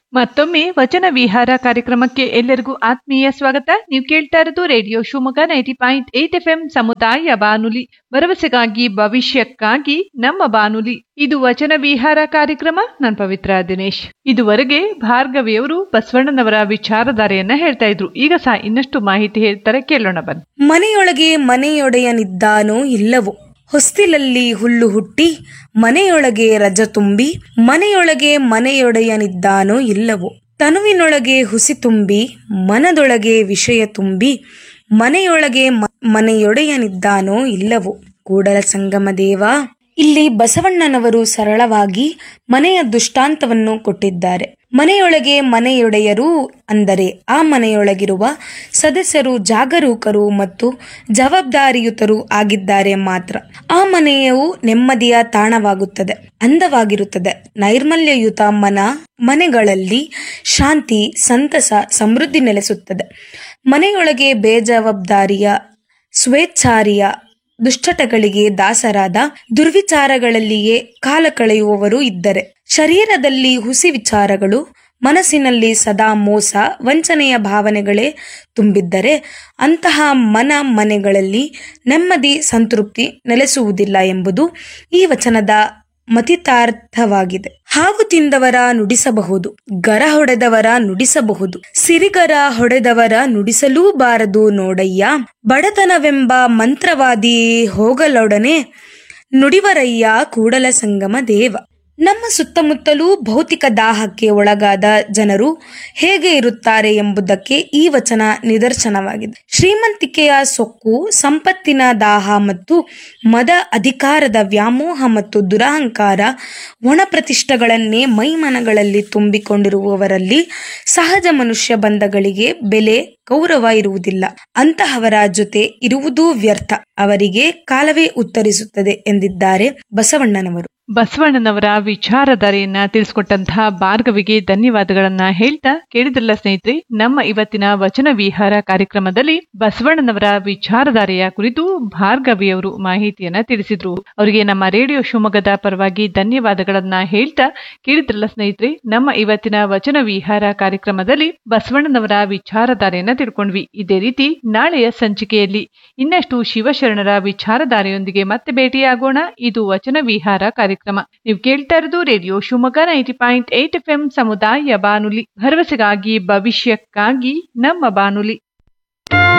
ಮತ್ತೊಮ್ಮೆ ವಚನ ವಿಹಾರ ಕಾರ್ಯಕ್ರಮಕ್ಕೆ ಎಲ್ಲರಿಗೂ ಆತ್ಮೀಯ ಸ್ವಾಗತ ನೀವು ಕೇಳ್ತಾ ಇರೋದು radio Shivamogga ninety point eight F M ಸಮುದಾಯ ಬಾನುಲಿ ಭರವಸೆಗಾಗಿ ಭವಿಷ್ಯಕ್ಕಾಗಿ ನಮ್ಮ ಬಾನುಲಿ ಇದು ವಚನ ವಿಹಾರ ಕಾರ್ಯಕ್ರಮ ನಾನು ಪವಿತ್ರ ದಿನೇಶ್ ಇದುವರೆಗೆ ಭಾರ್ಗವಿಯವರು ಬಸವಣ್ಣನವರ ವಿಚಾರಧಾರೆಯನ್ನ ಹೇಳ್ತಾ ಇದ್ರು ಈಗ ಸಹ ಇನ್ನಷ್ಟು ಮಾಹಿತಿ ಹೇಳ್ತಾರೆ ಕೇಳೋಣ ಬನ್ನಿ ಮನೆಯೊಳಗೆ ಮನೆಯೊಡೆಯನಿದ್ದಾನೋ ಇಲ್ಲವೋ ಹೊಸ್ತಿಲಲ್ಲಿ ಹುಲ್ಲು ಹುಟ್ಟಿ ಮನೆಯೊಳಗೆ ರಜ ತುಂಬಿ ಮನೆಯೊಳಗೆ ಮನೆಯೊಡೆಯನಿದ್ದಾನೋ ಇಲ್ಲವೋ ತನುವಿನೊಳಗೆ ಹುಸಿ ತುಂಬಿ ಮನದೊಳಗೆ ವಿಷಯ ತುಂಬಿ ಮನೆಯೊಳಗೆ ಮ- ಮನೆಯೊಡೆಯನಿದ್ದಾನೋ ಇಲ್ಲವೋ ಕೂಡಲ ಸಂಗಮ ದೇವ ಇಲ್ಲಿ ಬಸವಣ್ಣನವರು ಸರಳವಾಗಿ ಮನೆಯ ದುಷ್ಟಾಂತವನ್ನು ಕೊಟ್ಟಿದ್ದಾರೆ ಮನೆಯೊಳಗೆ ಮನೆಯೊಡೆಯರು ಅಂದರೆ ಆ ಮನೆಯೊಳಗಿರುವ ಸದಸ್ಯರು ಜಾಗರೂಕರು ಮತ್ತು ಜವಾಬ್ದಾರಿಯುತರು ಆಗಿದ್ದಾರೆ ಮಾತ್ರ ಆ ಮನೆಯು ನೆಮ್ಮದಿಯ ತಾಣವಾಗುತ್ತದೆ ಅಂದವಾಗಿರುತ್ತದೆ ನೈರ್ಮಲ್ಯಯುತ ಮನ ಮನೆಗಳಲ್ಲಿ ಶಾಂತಿ ಸಂತಸ ಸಮೃದ್ಧಿ ನೆಲೆಸುತ್ತದೆ ಮನೆಯೊಳಗೆ ಬೇಜವಾಬ್ದಾರಿಯ ಸ್ವೇಚ್ಛಾರಿಯ ದುಶ್ಚಟಗಳಿಗೆ ದಾಸರಾದ ದುರ್ವಿಚಾರಗಳಲ್ಲಿಯೇ ಕಾಲ ಕಳೆಯುವವರು ಇದ್ದರೆ ಶರೀರದಲ್ಲಿ ಹುಸಿ ವಿಚಾರಗಳು ಮನಸ್ಸಿನಲ್ಲಿ ಸದಾ ಮೋಸ ವಂಚನೆಯ ಭಾವನೆಗಳೇ ತುಂಬಿದ್ದರೆ ಅಂತಹ ಮನ ಮನೆಗಳಲ್ಲಿ ನೆಮ್ಮದಿ ಸಂತೃಪ್ತಿ ನೆಲೆಸುವುದಿಲ್ಲ ಎಂಬುದು ಈ ವಚನದ ಮತಿತಾರ್ಥವಾಗಿದೆ ಹಾವು ತಿಂದವರ ನುಡಿಸಬಹುದು ಗರ ಹೊಡೆದವರ ನುಡಿಸಬಹುದು ಸಿರಿಗರ ಹೊಡೆದವರ ನುಡಿಸಲೂಬಾರದು ನೋಡಯ್ಯ ಬಡತನವೆಂಬ ಮಂತ್ರವಾದಿ ಹೋಗಲೊಡನೆ ನುಡಿವರಯ್ಯ ಕೂಡಲ ಸಂಗಮ ದೇವ ನಮ್ಮ ಸುತ್ತಮುತ್ತಲೂ ಭೌತಿಕ ದಾಹಕ್ಕೆ ಒಳಗಾದ ಜನರು ಹೇಗೆ ಇರುತ್ತಾರೆ ಎಂಬುದಕ್ಕೆ ಈ ವಚನ ನಿದರ್ಶನವಾಗಿದೆ ಶ್ರೀಮಂತಿಕೆಯ ಸೊಕ್ಕು ಸಂಪತ್ತಿನ ದಾಹ ಮತ್ತು ಮದ ಅಧಿಕಾರದ ವ್ಯಾಮೋಹ ಮತ್ತು ದುರಹಂಕಾರ ಒಣ ಪ್ರತಿಷ್ಠೆಗಳನ್ನೇ ಮೈಮನಗಳಲ್ಲಿ ತುಂಬಿಕೊಂಡಿರುವವರಲ್ಲಿ ಸಹಜ ಮನುಷ್ಯ ಬಂಧಗಳಿಗೆ ಬೆಲೆ ಗೌರವ ಇರುವುದಿಲ್ಲ ಅಂತಹವರ ಜೊತೆ ಇರುವುದೂ ವ್ಯರ್ಥ ಅವರಿಗೆ ಕಾಲವೇ ಉತ್ತರಿಸುತ್ತದೆ ಎಂದಿದ್ದಾರೆ ಬಸವಣ್ಣನವರು ಬಸವಣ್ಣನವರ ವಿಚಾರಧಾರೆಯನ್ನ ತಿಳಿಸ್ಕೊಟ್ಟಂತಹ ಭಾರ್ಗವಿಗೆ ಧನ್ಯವಾದಗಳನ್ನ ಹೇಳ್ತಾ ಕೇಳಿದ್ರಲ್ಲ ಸ್ನೇಹಿತರೆ ನಮ್ಮ ಇವತ್ತಿನ ವಚನ ವಿಹಾರ ಕಾರ್ಯಕ್ರಮದಲ್ಲಿ ಬಸವಣ್ಣನವರ ವಿಚಾರಧಾರೆಯ ಕುರಿತು ಭಾರ್ಗವಿಯವರು ಮಾಹಿತಿಯನ್ನ ತಿಳಿಸಿದ್ರು ಅವರಿಗೆ ನಮ್ಮ ರೇಡಿಯೋ ಶಿವಮೊಗ್ಗದ ಪರವಾಗಿ ಧನ್ಯವಾದಗಳನ್ನ ಹೇಳ್ತಾ ಕೇಳಿದ್ರಲ್ಲ ಸ್ನೇಹಿತರೆ ನಮ್ಮ ಇವತ್ತಿನ ವಚನ ವಿಹಾರ ಕಾರ್ಯಕ್ರಮದಲ್ಲಿ ಬಸವಣ್ಣನವರ ವಿಚಾರಧಾರೆಯನ್ನ ತಿಳ್ಕೊಂಡ್ವಿ ಇದೇ ರೀತಿ ನಾಳೆಯ ಸಂಚಿಕೆಯಲ್ಲಿ ಇನ್ನಷ್ಟು ಶಿವಶರಣರ ವಿಚಾರಧಾರೆಯೊಂದಿಗೆ ಮತ್ತೆ ಭೇಟಿಯಾಗೋಣ ಇದು ವಚನ ವಿಹಾರ ಕಾರ್ಯಕ್ರಮ ನೀವು ಕೇಳ್ತಾ ಇರೋದು radio Shivamogga ninety point eight F M ಸಮುದಾಯ ಬಾನುಲಿ ಭರವಸೆಗಾಗಿ ಭವಿಷ್ಯಕ್ಕಾಗಿ ನಮ್ಮ ಬಾನುಲಿ